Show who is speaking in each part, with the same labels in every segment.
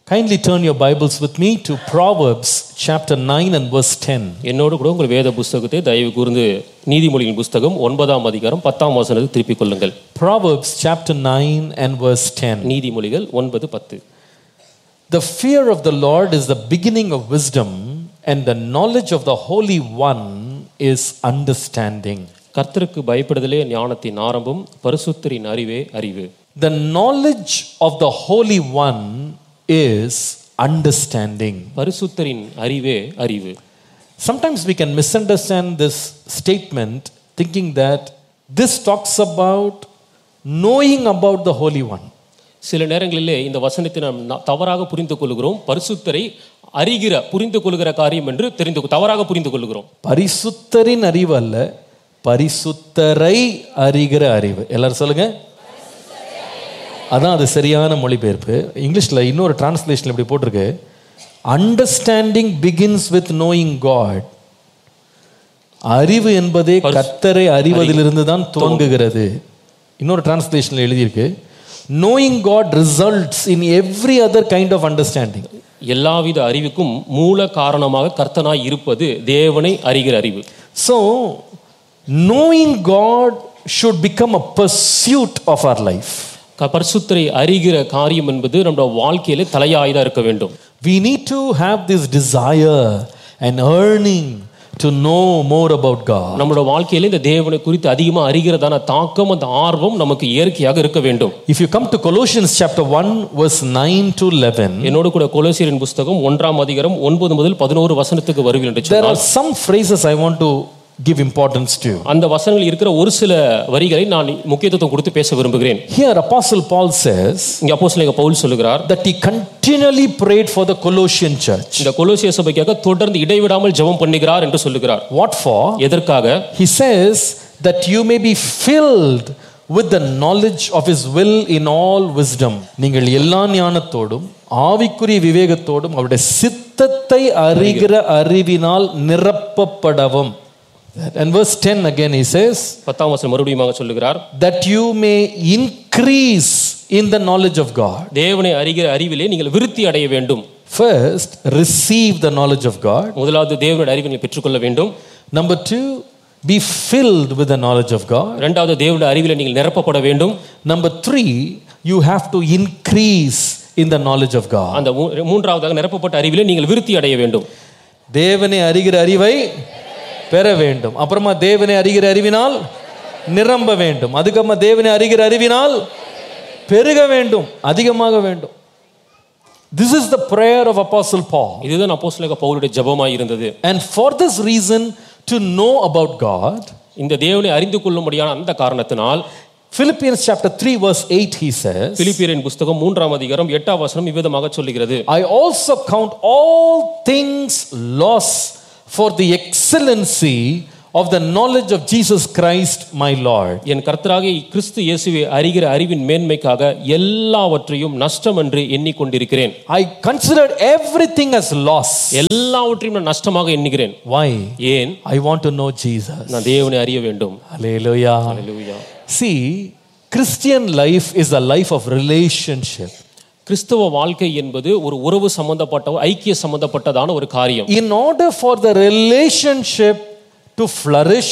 Speaker 1: Kindly turn your Bibles with me to Proverbs chapter 9 and verse 10.
Speaker 2: என்னோடு கூட உங்கள் வேத புஸ்தகத்தை தயவு கூர்ந்து நீதிமொழியின் புஸ்தகம் ஒன்பதாம் அதிகாரம் பத்தாம் வசனத்தை திருப்பிக் கொள்ளுங்கள்
Speaker 1: Proverbs chapter 9 and verse 10.
Speaker 2: நீதிமொழிகள் ஒன்பது பத்து
Speaker 1: The fear of the Lord is the beginning of wisdom, and the knowledge of the Holy One is understanding.
Speaker 2: கர்த்தருக்கு பயப்படுதலே ஞானத்தின் ஆரம்பம் பரிசுத்தரின் அறிவே அறிவு
Speaker 1: The knowledge of the Holy One is understanding.
Speaker 2: பரிசுத்தரின் அறிவே அறிவு
Speaker 1: Sometimes we can misunderstand this statement thinking that this talks about knowing about the Holy One.
Speaker 2: சில நேரங்களிலே இந்த வசனத்தை நாம் ந- தவறாக புரிந்து கொள்கிறோம் பரிசுத்தரை அறிகிற புரிந்து கொள்கிற காரியம் என்று தெரிந்து கொ- தவறாக புரிந்து கொள்கிறோம்
Speaker 1: பரிசுத்தரின் அறிவு அல்ல பரிசுத்தரை அறிகிற அறிவு எல்லாரும் சொல்லுங்க அதான் அது சரியான மொழிபெயர்ப்பு இங்கிலீஷில் இன்னொரு டிரான்ஸ்லேஷன் இப்படி போட்டிருக்கு understanding begins with knowing God அறிவு என்பதே கத்தரை அறிவதிலிருந்து தான் துவங்குகிறது இன்னொரு டிரான்ஸ்லேஷனில் எழுதியிருக்கு knowing God results in every other kind of understanding
Speaker 2: எல்லாவித அறிவுக்கும் மூல காரணமாக கர்த்தனாய் இருப்பது தேவனை அறிகிற அறிவு
Speaker 1: So, knowing God should become a pursuit of our life.
Speaker 2: க- பரிசுத்தரை அறிகிற காரியம் என்பது நம்முடைய வாழ்க்கையிலே தலையாயதா இருக்க வேண்டும்
Speaker 1: We need to have this desire and earning to know more about God.
Speaker 2: நம்மளோட வாழ்க்கையில இந்த தேவனை குறித்து அதிகமா அறிகிறதான தாக்கம் அந்த ஆர்வம் நமக்கு இயற்கையாக இருக்க வேண்டும்
Speaker 1: If you come to Colossians chapter 1, verse 9 to 11,
Speaker 2: என்னோடு கூட கொலோசியரின் புஸ்தகம் ஒன்றாம் அதிகாரம் ஒன்பது முதல் பதினோரு வசனத்துக்கு வருவீர்கள் என்று
Speaker 1: there
Speaker 2: சொன்னால்
Speaker 1: are some phrases I want to give importance to.
Speaker 2: அந்த வசனங்கள் இருக்கிற ஒரு சில வரிகளை நான் முக்கியத்துவம் கொடுத்து பேச விரும்புகிறேன்
Speaker 1: Here, Apostle Paul says
Speaker 2: இங்க அப்போஸ்தலனாகிய பவுல் சொல்லுகிறார்
Speaker 1: that he continually prayed for the Colossian church.
Speaker 2: இந்த கொலோசிய சபைக்காக தொடர்ந்து இடைவிடாமல் ஜெபம் பண்ணுகிறார் என்று சொல்லுகிறார்
Speaker 1: What for?
Speaker 2: எதற்காக
Speaker 1: He says that you may be filled with the knowledge of his will in all wisdom. நீங்கள் எல்லா ஞானத்தோடும் ஆவிக்குரிய விவேகத்தோடும் அவருடைய சித்தத்தை அறிகிற அறிவினால் நிரப்பப்படவும். And verse 10 again he says
Speaker 2: பத்தாம் வசனம் மறுபடியும் சொல்லுகிறார்
Speaker 1: that you may increase in the knowledge of God.
Speaker 2: தேவனை அறிகிற அறிவிலே நீங்கள் விருத்தி அடைய வேண்டும்
Speaker 1: First, receive the knowledge of God.
Speaker 2: முதலாவது தேவனுடைய அறிவை நீங்கள் பெற்றுக்கொள்ள வேண்டும்
Speaker 1: Number two, be filled with the knowledge of God.
Speaker 2: இரண்டாவது தேவனுடைய அறிவிலே நீங்கள் நிரப்பப்பட வேண்டும்
Speaker 1: Number three, you have to increase in the knowledge of God.
Speaker 2: அந்த மூ- மூன்றாவதாக நிரப்பப்பட்ட அறிவிலே நீங்கள் விருத்தி அடைய வேண்டும்
Speaker 1: தேவனை அறிகிற அறிவை பெற வேண்டும் அப்புறமா தேவனை அறிகிற அறிவினால் நிரம்ப வேண்டும் அதுக்கப்புறமா தேவனை அறிகிற அறிவினால் பெருக வேண்டும் அதிகமாக வேண்டும் This is the prayer of Apostle Paul.
Speaker 2: இதுதான் அப்போஸ்தலனாகிய பவுலுடைய ஜெபமாய் இருந்தது
Speaker 1: And for this reason, to know about God,
Speaker 2: இந்த தேவனை அறிந்து கொள்ளும்படியான அந்த காரணத்தினால்
Speaker 1: Philippians chapter 3, verse 8, he says,
Speaker 2: பிலிப்பியரின் புஸ்தகம் மூன்றாம் அதிகாரம் எட்டாம் வசனம் இவ்விதமாக சொல்லுகிறது
Speaker 1: I also count all things loss for the excellency of the knowledge of Jesus Christ my Lord.
Speaker 2: என் கர்த்தராகிய கிறிஸ்து இயேசுவை அறிகிற அறிவின் மேன்மைக்காக எல்லாவற்றையும் நஷ்டம் என்று எண்ணிக்கொண்டிருக்கிறேன்
Speaker 1: I considered everything as loss.
Speaker 2: எல்லாவற்றையும் நான் நஷ்டமாக எண்ணுகிறேன்
Speaker 1: Why?
Speaker 2: ஏன்
Speaker 1: I want to know Jesus.
Speaker 2: நான் தேவனை அறிய வேண்டும்
Speaker 1: Hallelujah.
Speaker 2: Hallelujah.
Speaker 1: See, Christian life is a life of relationship.
Speaker 2: கிறிஸ்தவ வாழ்க்கை என்பது ஒரு உறவு சம்பந்தப்பட்ட ஐக்கிய சம்பந்தப்பட்டதான ஒரு காரியம்
Speaker 1: In order for the relationship to flourish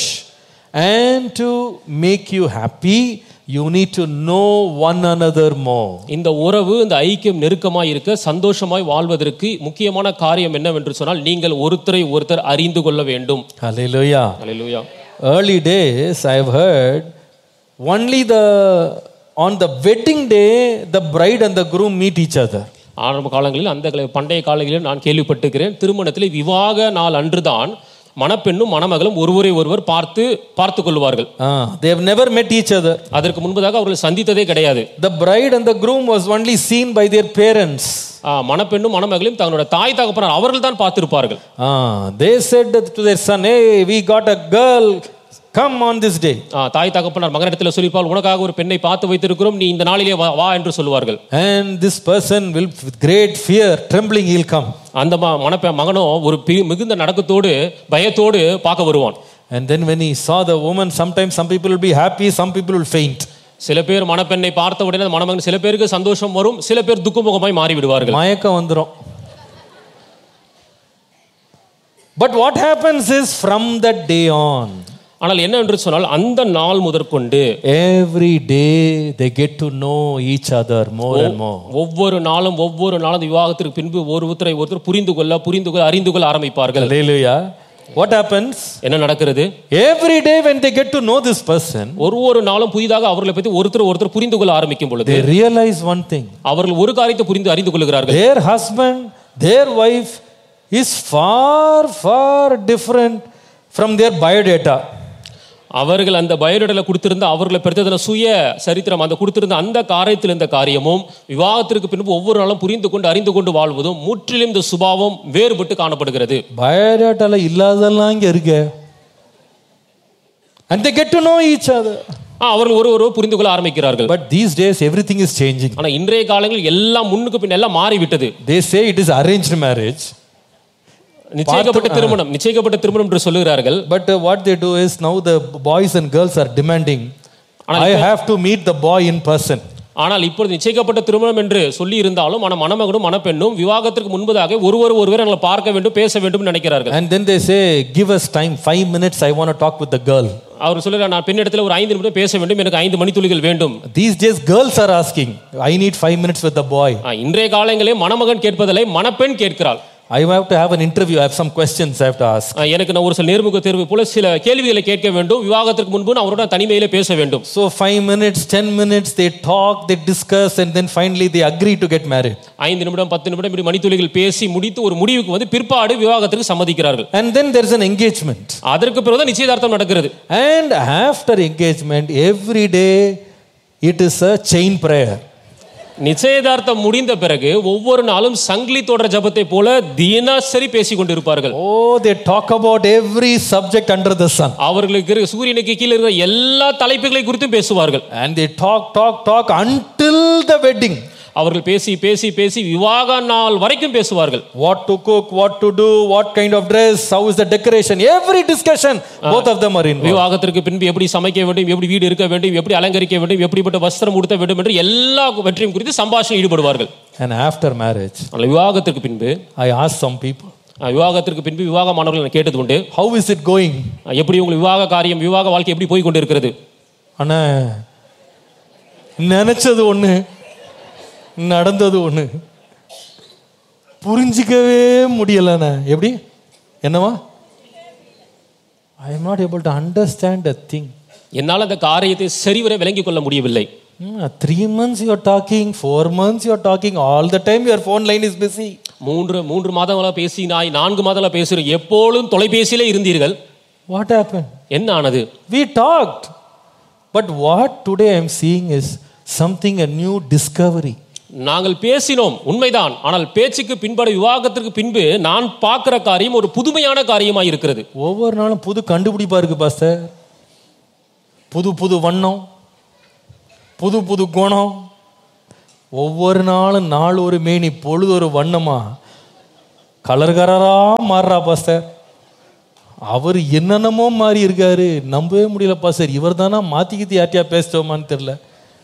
Speaker 1: and to make you happy, you need to know one another more.
Speaker 2: இந்த உறவு இந்த ஐக்கியம் நெருக்கமாய் இருக்க சந்தோஷமாய் வாழ்வதற்கு முக்கியமான காரியம் என்னவென்று சொன்னால் நீங்கள் ஒருத்தரை ஒருத்தர் அறிந்து கொள்ள வேண்டும்
Speaker 1: Hallelujah.
Speaker 2: Hallelujah.
Speaker 1: Early days, I've heard only the on the wedding day the bride and the groom meet each other.
Speaker 2: ஆரம்ப காலங்களில் அந்த கால- பண்டைய காலங்களில் நான் கேள்விப்பட்டிருக்கிறேன் திருமணத்தில் விவாக நாள் அன்றுதான் மணப்பெண்ணும் மணமகளும் ஒருவரை ஒருவர் பார்த்து பார்த்து கொள்வார்கள்
Speaker 1: Ah, they have never met each other.
Speaker 2: அதற்கு முன்பதாக அவர்கள் சந்தித்ததே கிடையாது
Speaker 1: The bride and the groom was only seen by their parents.
Speaker 2: ஆ, மணப்பெண்ணும் மணமகளையும் தங்களோட தாய் தகப்பனார் அவர்கள் தான் பார்த்திருப்பார்கள்
Speaker 1: Ah, they said to their son, Hey, we got a girl, come on this day.
Speaker 2: ஆ, தாய் தகப்பனார் மகனிடத்தில் சொல்லியிருப்பால் உனக்காக ஒரு பெண்ணை பார்த்து வைத்திருக்கிறோம் நீ இந்த நாளிலே வா வா என்று சொல்லுவார்கள்
Speaker 1: And this person will, with great fear, trembling, he'll come.
Speaker 2: அந்த ம- மணப்பெ மகனோ ஒரு பி- மிகுந்த நடக்கத்தோடு பயத்தோடு பார்க்க வருவான்
Speaker 1: And then when he saw the woman, sometimes some people will be happy, some people will faint.
Speaker 2: சில பேர் மணப்பெண்ணை பார்த்த உடனே அந்த மணமகன் சில பேருக்கு சந்தோஷம் வரும் சில பேர் துக்கமுகமாய் மாறி விடுவார்கள்
Speaker 1: மயக்கம் வந்துடும் but what happens is from that day on
Speaker 2: ஆனால் என்ன என்று சொன்னால் அந்த நாள் முதற்கொண்டு
Speaker 1: every day they get to know each other more and more
Speaker 2: ஒவ்வொரு நாளும் ஒவ்வொரு நாளும் அந்த விவாகத்திற்கு பின்பு ஒருத்தரை ஒருத்தர் புரிந்து கொள்ள புரிந்து கொள்ள அறிந்து கொள்ள ஆரம்பிப்பார்கள்
Speaker 1: Hallelujah. What happens?
Speaker 2: என்ன நடக்கிறது
Speaker 1: Every day when they get to know this person,
Speaker 2: ஒரு ஒரு நாளும் புதிதாக அவர்களை பற்றி ஒருத்தர் ஒருத்தர் புரிந்து கொள்ள ஆரம்பிக்கும் பொழுது
Speaker 1: they realize one thing.
Speaker 2: அவர்கள் ஒரு காரியத்தை புரிந்து அறிந்து கொள்கிறார்கள்
Speaker 1: Their husband, their wife is far, far different from their biodata.
Speaker 2: அவர்கள் அந்த பயோடேட்டால கொடுத்திருந்த அவர்களை பெற்றதில் சுய சரித்திரம் அந்த கொடுத்திருந்த அந்த காரியத்தில் இருந்த காரியமும் விவாகத்திற்கு பின்பு ஒவ்வொரு நாளும் புரிந்து கொண்டு அறிந்து கொண்டு வாழ்வதும் முற்றிலும் இந்த சுபாவம் வேறுபட்டு காணப்படுகிறது
Speaker 1: பயோடேட்டால இல்லாதெல்லாம் இங்க இருக்கு and they get to know each other
Speaker 2: ஆ, அவர்கள் ஒரு ஒருவர் புரிந்து கொள்ள ஆரம்பிக்கிறார்கள்
Speaker 1: but these days everything is changing
Speaker 2: ஆனா இன்றைய காலங்களில் எல்லாம் முன்னுக்கு பின் எல்லாம் மாறிவிட்டது
Speaker 1: they say it is arranged marriage
Speaker 2: நிச்சயிக்கப்பட்ட திருமணம் நிச்சயிக்கப்பட்ட திருமணம் என்று சொல்லுகிறார்கள்
Speaker 1: but uh, what they do is now the boys and girls are demanding i have to meet the boy in person
Speaker 2: ஆனால் இப்பொழுது நிச்சயிக்கப்பட்ட திருமணம் என்று சொல்லி இருந்தாலும் ஆனா மணமகனும் மணப்பெண்ணும் விவாகத்திற்கு முன்பதாக ஒருவர் ஒருவர் எங்களை பார்க்க வேண்டும் பேச வேண்டும் நினைக்கிறார்கள்
Speaker 1: and then they say give us time 5 minutes i want to talk with the girl
Speaker 2: அவர் சொல்லுறார் நான் பெண்ணிடத்தில் ஒரு ஐந்து நிமிடம் பேச வேண்டும் எனக்கு ஐந்து மணித்துளிகள் வேண்டும்
Speaker 1: these days girls are asking i need 5 minutes with the boy
Speaker 2: ஆ, இன்றைய காலங்களில் மணமகன் கேட்பதில்லை மணப்பெண் கேட்கிறாள்
Speaker 1: i have to have an interview i have some questions i have to ask
Speaker 2: ஆ, எனக்கு நான் ஒரு சில நேர்முக தேர்வு போல சில கேள்விகளை கேட்க வேண்டும் விவாகத்திற்கு முன்பு நான் அவரோட தனிமையிலே பேச வேண்டும்
Speaker 1: So five minutes, ten minutes, they talk, they discuss, and then finally they agree to get married.
Speaker 2: ஐந்து நிமிடம் பத்து நிமிடம் இப்படி மணித்துளிகள் பேசி முடித்து ஒரு முடிவுக்கு வந்து பிற்பாடு விவாகத்திற்கு சம்மதிக்கிறார்கள்
Speaker 1: And then there's an engagement.
Speaker 2: அதற்கு பிறகுதான் நிச்சயதார்த்தம் நடக்கிறது
Speaker 1: And after engagement, every day it is a chain prayer.
Speaker 2: நிச்சயதார்த்தம் முடிந்த பிறகு ஒவ்வொரு நாளும் சங்கிலி தொடர் ஜபத்தை போல தினசரி பேசிக் கொண்டிருப்பார்கள்
Speaker 1: Oh, they talk about every subject under the sun.
Speaker 2: அவர்களுக்கு இருக்க- சூரியனுக்கு கீழே இருக்கிற எல்லா தலைப்புகளை குறித்தும் பேசுவார்கள்
Speaker 1: And they talk, talk, talk until the wedding.
Speaker 2: அவர்கள் பேசி பேசி பேசி விவாக நாள் வரைக்கும் பேசுவார்கள்
Speaker 1: What to cook, what to do, what kind of dress, how is the decoration, every discussion, both of them are involved.
Speaker 2: விவாகத்திற்கு பின்பு எப்படி சமைக்க வேண்டும் எப்படி வீடு இருக்க வேண்டும் எப்படி அலங்கரிக்க வேண்டும் எப்படிப்பட்ட வஸ்திரம் உடுத்த வேண்டும் என்று எல்லா வெற்றியும் குறித்து சம்பாஷணை ஈடுபடுவார்கள்
Speaker 1: And after marriage,
Speaker 2: ஆனால் விவாகத்திற்கு பின்பு
Speaker 1: I asked some people,
Speaker 2: அஹ், விவாகத்திற்கு பின்பு விவாகமானவர்கள் நான் கேட்டது உண்டு
Speaker 1: how is it going?
Speaker 2: அஹ், எப்படி உங்கள் விவாக காரியம் விவாக வாழ்க்கை எப்படி போய் கொண்டு இருக்கிறது
Speaker 1: அண்ணா நினைச்சது ஒண்ணு நடந்தது ஒண்ணு புரிஞ்சிக்கவே முடியலண்ணா எப்படி என்னவா I am not able to understand a thing
Speaker 2: என்னால் அந்த காரியத்தை சரிவர விளங்கிக் கொள்ள முடியவில்லை
Speaker 1: three months you're talking four months you're talking all the time your phone line is busy
Speaker 2: மூன்று மூன்று மாதங்களா பேசினாய் நான்கு மாதங்களா பேசுகிறேன் எப்பொழுதும் தொலைபேசியிலே இருந்தீர்கள்
Speaker 1: வாட் ஹேப்பன்
Speaker 2: என்ன ஆனது
Speaker 1: we talked but what today I am seeing is something a new discovery
Speaker 2: நாங்கள் பேசினோம் உண்மைதான் ஆனால் பேச்சுக்கு பின்பட விவாகத்திற்கு பின்பு நான் பார்க்கிற காரியம் ஒரு புதுமையான காரியமாய் இருக்கிறது
Speaker 1: ஒவ்வொரு நாளும் புது கண்டுபிடிப்பா இருக்கு பாஸ்டர் புது புது வண்ணம் புது புது குணம் ஒவ்வொரு நாளும் நாள் ஒரு மேனி பொழுது ஒரு வண்ணமா கலர் கலரா மாறுறா பாஸ்டர் அவர் என்னென்னமோ மாறி இருக்காரு நம்பவே முடியல பாஸ்டர் இவர் தானா மாத்திக்கிட்டு யார்ட்டியா பேசிட்டோமான்னு தெரியல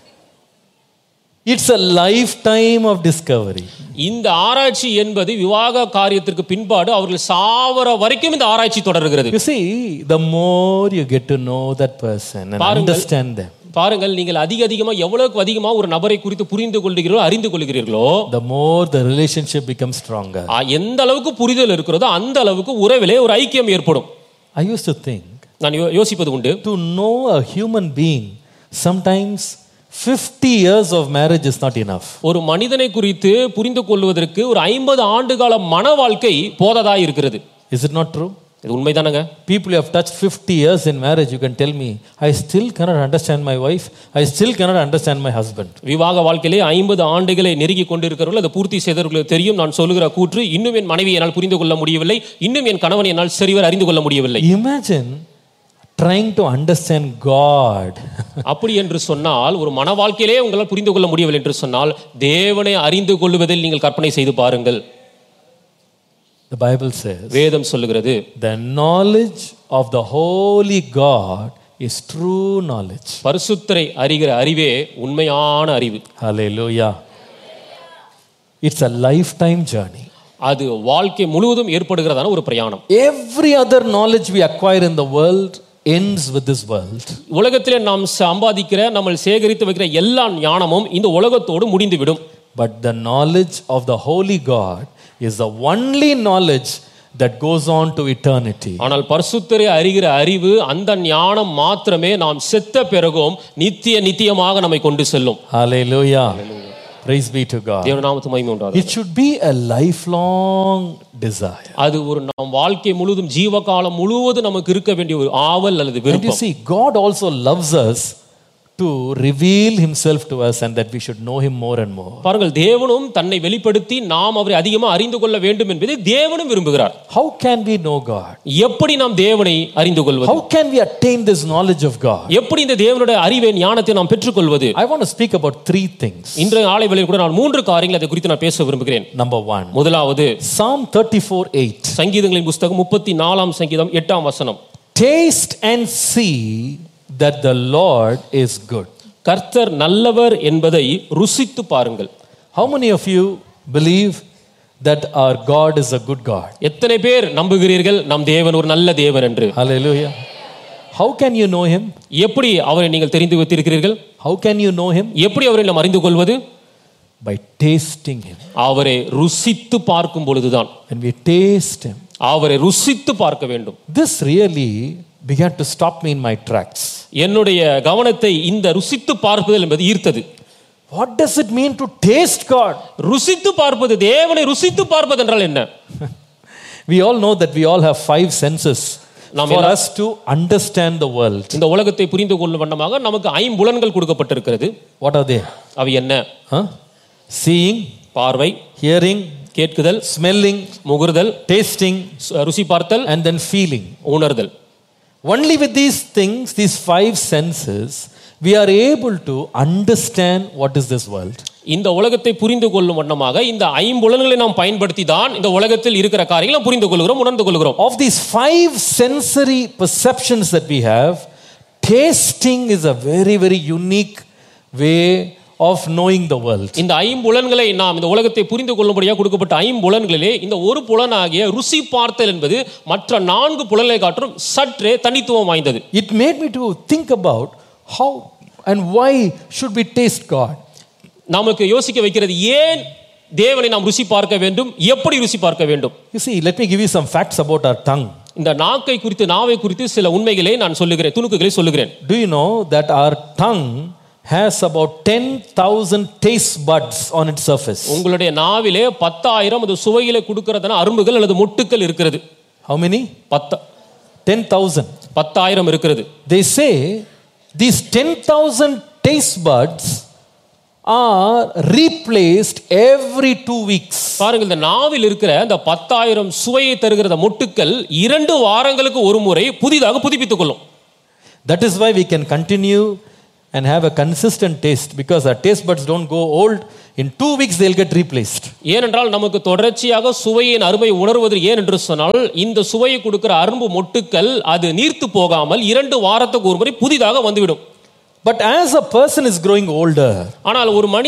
Speaker 1: it's a lifetime of discovery
Speaker 2: இந்த ஆராய்ச்சி என்பது விவாக காரியத்திற்கு பின்பாடு அவர்கள் சாவர வரைக்கும் இந்த ஆராய்ச்சி தொடர்கிறது
Speaker 1: You see, the more you get to know that person and
Speaker 2: பாருங்கள்.
Speaker 1: understand them,
Speaker 2: பாருங்கள் நீங்கள் அதிக அதிகமா எவ்வளவுக்கு அதிகமா ஒரு நபரை குறித்து புரிந்து கொள்கிறீர்களோ அறிந்து கொள்கிறீர்களோ
Speaker 1: the more the relationship becomes stronger.
Speaker 2: ஆ, எந்த அளவுக்கு புரிதல் இருக்கிறதோ அந்த அளவுக்கு உறவிலே ஒரு ஐக்கியம் ஏற்படும்
Speaker 1: I used to think
Speaker 2: நான் யோ- யோசிப்பது உண்டு
Speaker 1: to know a human being, sometimes 50 years of marriage is not enough.
Speaker 2: ஒரு மனிதனை குறித்து புரிந்து கொள்வதற்கு ஒரு ஐம்பது ஆண்டுகால மன வாழ்க்கை போததா இருக்கிறது
Speaker 1: Is it not true?
Speaker 2: இது உண்மைதானங்க
Speaker 1: People who have touched 50 years in marriage, you can tell me, I still cannot understand my wife, I still cannot understand my husband.
Speaker 2: விவாக வாழ்க்கையிலே ஐம்பது ஆண்டுகளை நெருங்கி கொண்டிருக்கிறவர்கள் அதை பூர்த்தி செய்தவர்களுக்கு தெரியும் நான் சொல்லுகிற கூற்று இன்னும் என் மனைவி என்னால் புரிந்து கொள்ள முடியவில்லை இன்னும் என் கணவன் என்னால் சரிவர அறிந்து கொள்ள முடியவில்லை
Speaker 1: Imagine trying to understand God.
Speaker 2: அப்படி என்று சொன்னால் ஒரு மன வாழ்க்கையிலே உங்களால் புரிந்து கொள்ள முடியவில்லை என்று சொன்னால் தேவனை அறிந்து கொள்வதில் நீங்கள் கற்பனை செய்து பாருங்கள்
Speaker 1: the Bible says,
Speaker 2: வேதம் சொல்லுகிறது
Speaker 1: the knowledge of the holy God is true knowledge.
Speaker 2: பரிசுத்தரை அறிகிற அறிவே உண்மையான அறிவு
Speaker 1: Hallelujah. It's a lifetime journey.
Speaker 2: அது வாழ்க்கை முழுவதும் ஏற்படுகிறதான ஒரு பிரயாணம்
Speaker 1: Every other knowledge we acquire in the world ends with this world.
Speaker 2: உலகத்திலே நாம் சம்பாதிக்கிற நம்ம சேகரித்து வைக்கிற எல்லா ஞானமும் இந்த உலகத்தோடு முடிந்துவிடும்
Speaker 1: But the knowledge of the Holy God is the only knowledge that goes on to eternity.
Speaker 2: ஆனால் பரிசுத்தரை அறிகிற அறிவு அந்த ஞானம் மாத்திரமே நாம் செத்த பிறகும் நித்திய நித்தியமாக நம்மை கொண்டு செல்லும்
Speaker 1: Hallelujah. Praise be to God.
Speaker 2: தேவ நாமத்து மகிமை உண்டாது
Speaker 1: It should be a lifelong desire.
Speaker 2: அது ஒரு நம் வாழ்க்கை முழுவதும் ஜீவகாலம் முழுவதும் நமக்கு இருக்க வேண்டிய ஒரு ஆவல் அல்லது
Speaker 1: And you
Speaker 2: விருப்பம்
Speaker 1: see, God also loves us to reveal Himself to us and that we should know Him more and more.
Speaker 2: பாருங்கள் தேவனும் தன்னை வெளிப்படுத்தி நாம் அவரை அதிகமாக அறிந்து கொள்ள வேண்டும் என்பதை தேவனும் விரும்புகிறார்
Speaker 1: How can we know God?
Speaker 2: எப்படி நாம் தேவனை அறிந்து கொள்வது
Speaker 1: How can we attain this knowledge of God?
Speaker 2: எப்படி இந்த தேவனுடைய அறிவை ஞானத்தை நாம் பெற்றுக்கொள்வது
Speaker 1: I want to speak about three things.
Speaker 2: இன்றைய ஆலை வேளையில் கூட நான் மூன்று காரியங்கள் அதை குறித்து நான் பேச விரும்புகிறேன்
Speaker 1: Number one,
Speaker 2: முதலாவது
Speaker 1: Psalm 34 8.
Speaker 2: சங்கீதங்களின் புஸ்தகம் முப்பத்தி நாலாம் சங்கீதம் எட்டாம் வசனம்
Speaker 1: Taste and see that the Lord is good.
Speaker 2: கர்த்தர் நல்லவர் என்பதை ருசித்து பாருங்கள்
Speaker 1: How many of you believe that our God is a good God?
Speaker 2: எத்தனை பேர் நம்புகிறீர்கள் நம் தேவன் ஒரு நல்ல தேவன் என்று
Speaker 1: Hallelujah. How can you know Him?
Speaker 2: எப்படி அவரை நீங்கள் தெரிந்து வைத்திருக்கிறீர்கள்
Speaker 1: How can you know Him?
Speaker 2: எப்படி அவரை நாம் அறிந்து கொள்வது
Speaker 1: By tasting Him.
Speaker 2: அவரை ருசித்து பார்க்கும் பொழுதுதான்
Speaker 1: When we taste Him,
Speaker 2: அவரை ருசித்து பார்க்க வேண்டும்
Speaker 1: this really began to stop me in my tracks.
Speaker 2: என்னுடைய கவனத்தை இந்த ருசித்து பார்ப்பது என்பது ஈர்த்தது
Speaker 1: What does it mean to taste God?
Speaker 2: ருசித்து பார்ப்பது தேவனை ருசித்து பார்ப்பது என்றால் என்ன
Speaker 1: We all know that we all have five senses
Speaker 2: நாம்
Speaker 1: for us to understand the world.
Speaker 2: இந்த உலகத்தை புரிந்து கொள்ளும் வண்ணமாக நமக்கு ஐம்புலன்கள் கொடுக்கப்பட்டிருக்கிறது
Speaker 1: What are they?
Speaker 2: அவை என்ன
Speaker 1: Huh? Seeing,
Speaker 2: பார்வை
Speaker 1: hearing,
Speaker 2: கேட்குதல்
Speaker 1: smelling,
Speaker 2: முகுறுதல்
Speaker 1: tasting,
Speaker 2: சு- ருசி பார்த்தல்
Speaker 1: and then feeling.
Speaker 2: உணர்தல்
Speaker 1: Only with these things, these five senses, we are able to understand what is this world.
Speaker 2: இந்த உலகத்தை புரிந்து கொள்ளும் வண்ணமாக இந்த ஐம்புலன்களை நாம் பயன்படுத்தி தான் இந்த உலகத்தில் இருக்கிற காரியங்களை நாம் புரிந்து கொள்கிறோம் உணர்ந்து கொள்கிறோம்
Speaker 1: Of these five sensory perceptions that we have, tasting is a very, very unique way of knowing the world.
Speaker 2: இந்த ஐம்புலன்களை நாம் இந்த உலகத்தை புரிந்து கொள்ளும்படியாக கொடுக்கப்பட்ட ஐம்புலன்களிலே இந்த ஒரு புலனாகிய ருசி பார்த்தல் என்பது மற்ற நான்கு புலன்களை காற்றும் சற்றே தனித்துவம் வாய்ந்தது
Speaker 1: It made me to think about how and why should we taste God?
Speaker 2: நமக்கு யோசிக்க வைக்கிறது ஏன் தேவனை நாம் ருசி பார்க்க வேண்டும் எப்படி ருசி பார்க்க வேண்டும்
Speaker 1: You see, let me give you some facts about our tongue.
Speaker 2: இந்த நாக்கை குறித்து நாவை குறித்து சில உண்மைகளை நான் சொல்லுகிறேன் துணுக்குகளை சொல்லுகிறேன்
Speaker 1: Do you know that our tongue has about 10,000 taste buds on its surface?
Speaker 2: உங்களுடைய நாவிலே பத்தாயிரம் அது சுவையில கொடுக்கறதான அரும்புகள் அல்லது மொட்டுக்கள் இருக்கிறது
Speaker 1: How many?
Speaker 2: பத்த
Speaker 1: 10,000.
Speaker 2: பத்தாயிரம் இருக்கிறது
Speaker 1: They say these 10,000 taste buds are replaced every two weeks.
Speaker 2: பாருங்க இந்த நாவில் இருக்கிற இந்த பத்தாயிரம் சுவையை தருகிற இந்த மொட்டுக்கள் இரண்டு வாரங்களுக்கு ஒரு முறை புதிதாக புதுப்பித்துக் கொள்ளும்
Speaker 1: That is why we can continue and have a consistent taste because our taste buds don't go old. In two weeks, they'll get replaced.
Speaker 2: ஏனென்றால் நமக்கு தொடர்ச்சியாக சுவையின் அருமை உணர்வது ஏன் என்று சொன்னால் இந்த சுவையை கொடுக்கிற அரும்பு மொட்டுக்கள் அது நீர்த்து போகாமல் இரண்டு வாரத்துக்கு ஒரு முறை புதிதாக வந்துவிடும்
Speaker 1: But as a person is growing older,
Speaker 2: ஆனால் ஒரு மனிதன்